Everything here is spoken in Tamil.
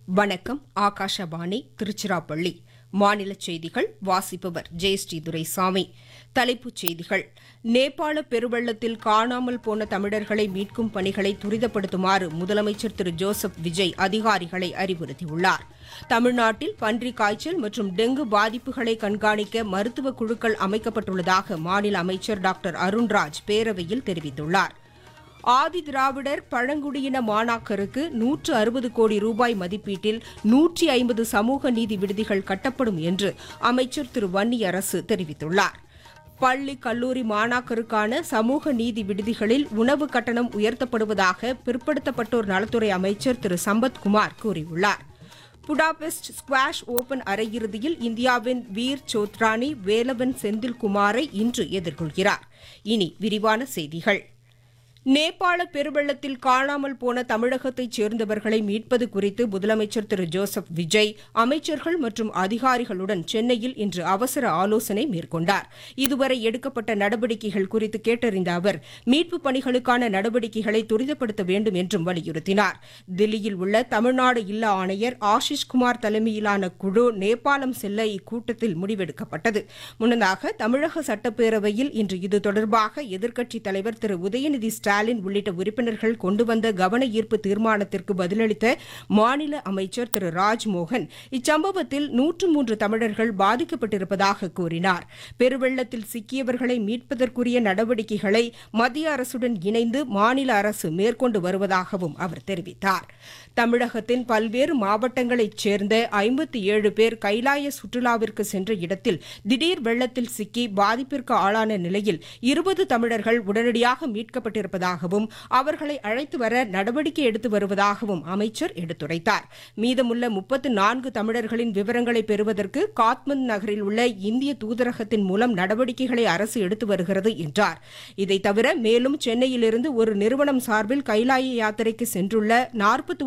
வணக்கம் ஆகாஷவாணி திருச்சிராப்பள்ளி மாநில செய்திகள் வாசிப்பவர் ஜெயஸ்ரீ துரைசாமி தலைப்புச் செய்திகள் நேபாள பெருவெள்ளத்தில் காணாமல் போன தமிழர்களை மீட்கும் பணிகளை துரிதப்படுத்துமாறு முதலமைச்சர் திரு ஜோசப் விஜய் அதிகாரிகளை அறிவுறுத்தியுள்ளார் தமிழ்நாட்டில் பன்றி காய்ச்சல் மற்றும் டெங்கு பாதிப்புகளை கண்காணிக்க மருத்துவ குழுக்கள் அமைக்கப்பட்டுள்ளதாக மாநில அமைச்சர் டாக்டர் அருண்ராஜ் பேரவையில் தெரிவித்துள்ளார் ஆதி திராவிடர் பழங்குடியின மாணாக்கருக்கு நூற்று அறுபது கோடி ரூபாய் மதிப்பீட்டில் நூற்றி ஐம்பது சமூக நீதி விடுதிகள் கட்டப்படும் என்று அமைச்சர் திரு வன்னியரசு தெரிவித்துள்ளார் பள்ளி கல்லூரி மாணாக்கருக்கான சமூக நீதி விடுதிகளில் உணவு கட்டணம் உயர்த்தப்படுவதாக பிற்படுத்தப்பட்டோர் நலத்துறை அமைச்சர் திரு சம்பத்குமார் கூறியுள்ளார் புடாபெஸ்ட் ஸ்குவாஷ் ஓபன் அரையிறுதியில் இந்தியாவின் வீர் சோத்ரானி வேலவன் செந்தில்குமாரை இன்று எதிர்கொள்கிறார் இனி விரிவான செய்திகள் நேபாள பெருவெள்ளத்தில் காணாமல் போன தமிழகத்தைச் சேர்ந்தவர்களை மீட்பது குறித்து முதலமைச்சர் திரு ஜோசப் விஜய் அமைச்சர்கள் மற்றும் அதிகாரிகளுடன் சென்னையில் இன்று அவசர ஆலோசனை மேற்கொண்டார் இதுவரை எடுக்கப்பட்ட நடவடிக்கைகள் குறித்து கேட்டறிந்த அவர் மீட்புப் பணிகளுக்கான நடவடிக்கைகளை துரிதப்படுத்த வேண்டும் என்றும் வலியுறுத்தினார் தில்லியில் உள்ள தமிழ்நாடு இல்ல ஆணையர் ஆஷிஷ் குமார் தலைமையிலான குழு நேபாளம் செல்ல இக்கூட்டத்தில் முடிவெடுக்கப்பட்டது முன்னதாக தமிழக சட்டப்பேரவையில் இன்று இது தொடர்பாக எதிர்க்கட்சித் தலைவர் திரு உதயநிதி ஸ்டாலின் உள்ளிட்ட உறுப்பினர்கள் கொண்டு வந்த கவன ஈர்ப்பு தீர்மானத்திற்கு பதிலளித்த மாநில அமைச்சர் திரு ராஜ்மோகன் இச்சம்பவத்தில் நூற்று மூன்று தமிழர்கள் பாதிக்கப்பட்டிருப்பதாக கூறினார் பெருவெள்ளத்தில் சிக்கியவர்களை மீட்பதற்குரிய நடவடிக்கைகளை மத்திய அரசுடன் இணைந்து மாநில அரசு மேற்கொண்டு வருவதாகவும் அவர் தெரிவித்தார் தமிழகத்தின் பல்வேறு மாவட்டங்களைச் சேர்ந்த ஐம்பத்தி ஏழு பேர் கைலாய சுற்றுலாவிற்கு சென்ற இடத்தில் திடீர் வெள்ளத்தில் சிக்கி பாதிப்பிற்கு ஆளான நிலையில் இருபது தமிழர்கள் உடனடியாக மீட்கப்பட்டிருப்பதாகவும் அவர்களை அழைத்து வர நடவடிக்கை எடுத்து வருவதாகவும் அமைச்சர் எடுத்துரைத்தார் மீதமுள்ள முப்பத்து நான்கு தமிழர்களின் விவரங்களை பெறுவதற்கு காத்மண்ட் நகரில் உள்ள இந்திய தூதரகத்தின் மூலம் நடவடிக்கைகளை அரசு எடுத்து வருகிறது என்றார் இதைத் தவிர மேலும் சென்னையிலிருந்து ஒரு நிறுவனம் சார்பில் கைலாய யாத்திரைக்கு சென்றுள்ள நாற்பத்தி